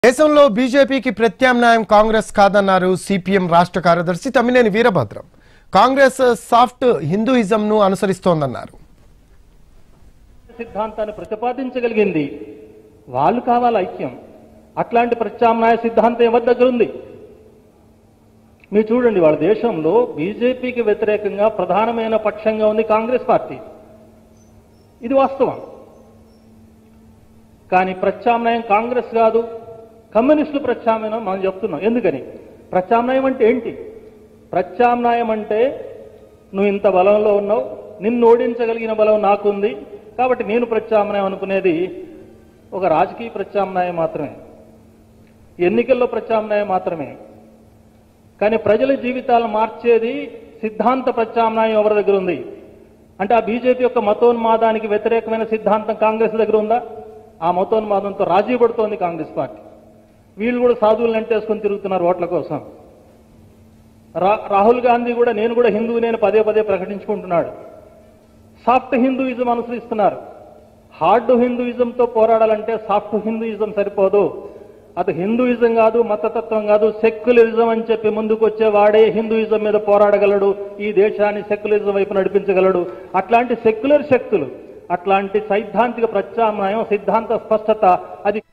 దేశంలో బీజేపీకి ప్రత్యామ్నాయం కాంగ్రెస్ కాదన్నారు సిపిఎం రాష్ట్ర కార్యదర్శి తమ్మినేని వీరభద్రం కాంగ్రెస్ సాఫ్ట్ హిందూయిజంను అనుసరిస్తోందన్నారు సిద్ధాంతాన్ని ప్రతిపాదించగలిగింది వాళ్ళు కావాలి ఐక్యం అట్లాంటి ప్రత్యామ్నాయ సిద్ధాంతం ఎవరి దగ్గర ఉంది మీరు చూడండి వాళ్ళ దేశంలో బీజేపీకి వ్యతిరేకంగా ప్రధానమైన పక్షంగా ఉంది కాంగ్రెస్ పార్టీ ఇది వాస్తవం కానీ ప్రత్యామ్నాయం కాంగ్రెస్ కాదు కమ్యూనిస్టులు ప్రత్యామ్నాయం మనం చెప్తున్నాం ఎందుకని ప్రత్యామ్నాయం అంటే ఏంటి ప్రత్యామ్నాయం అంటే నువ్వు ఇంత బలంలో ఉన్నావు నిన్ను ఓడించగలిగిన బలం నాకుంది కాబట్టి నేను ప్రత్యామ్నాయం అనుకునేది ఒక రాజకీయ ప్రత్యామ్నాయం మాత్రమే ఎన్నికల్లో ప్రత్యామ్నాయం మాత్రమే కానీ ప్రజల జీవితాలను మార్చేది సిద్ధాంత ప్రత్యామ్నాయం ఎవరి దగ్గర ఉంది అంటే ఆ బీజేపీ యొక్క మతోన్మాదానికి వ్యతిరేకమైన సిద్ధాంతం కాంగ్రెస్ దగ్గర ఉందా ఆ మతోన్మాదంతో రాజీ పడుతోంది కాంగ్రెస్ పార్టీ వీళ్ళు కూడా సాధువులను ఎంటేసుకొని తిరుగుతున్నారు ఓట్ల కోసం రా రాహుల్ గాంధీ కూడా నేను కూడా హిందువు నేను పదే పదే ప్రకటించుకుంటున్నాడు సాఫ్ట్ హిందూయిజం అనుసరిస్తున్నారు హార్డ్ హిందూయిజంతో పోరాడాలంటే సాఫ్ట్ హిందూయిజం సరిపోదు అది హిందూయిజం కాదు మతతత్వం కాదు సెక్యులరిజం అని చెప్పి ముందుకు వచ్చే వాడే హిందూయిజం మీద పోరాడగలడు ఈ దేశాన్ని సెక్యులరిజం వైపు నడిపించగలడు అట్లాంటి సెక్యులర్ శక్తులు అట్లాంటి సైద్ధాంతిక ప్రత్యామ్నాయం సిద్ధాంత స్పష్టత అది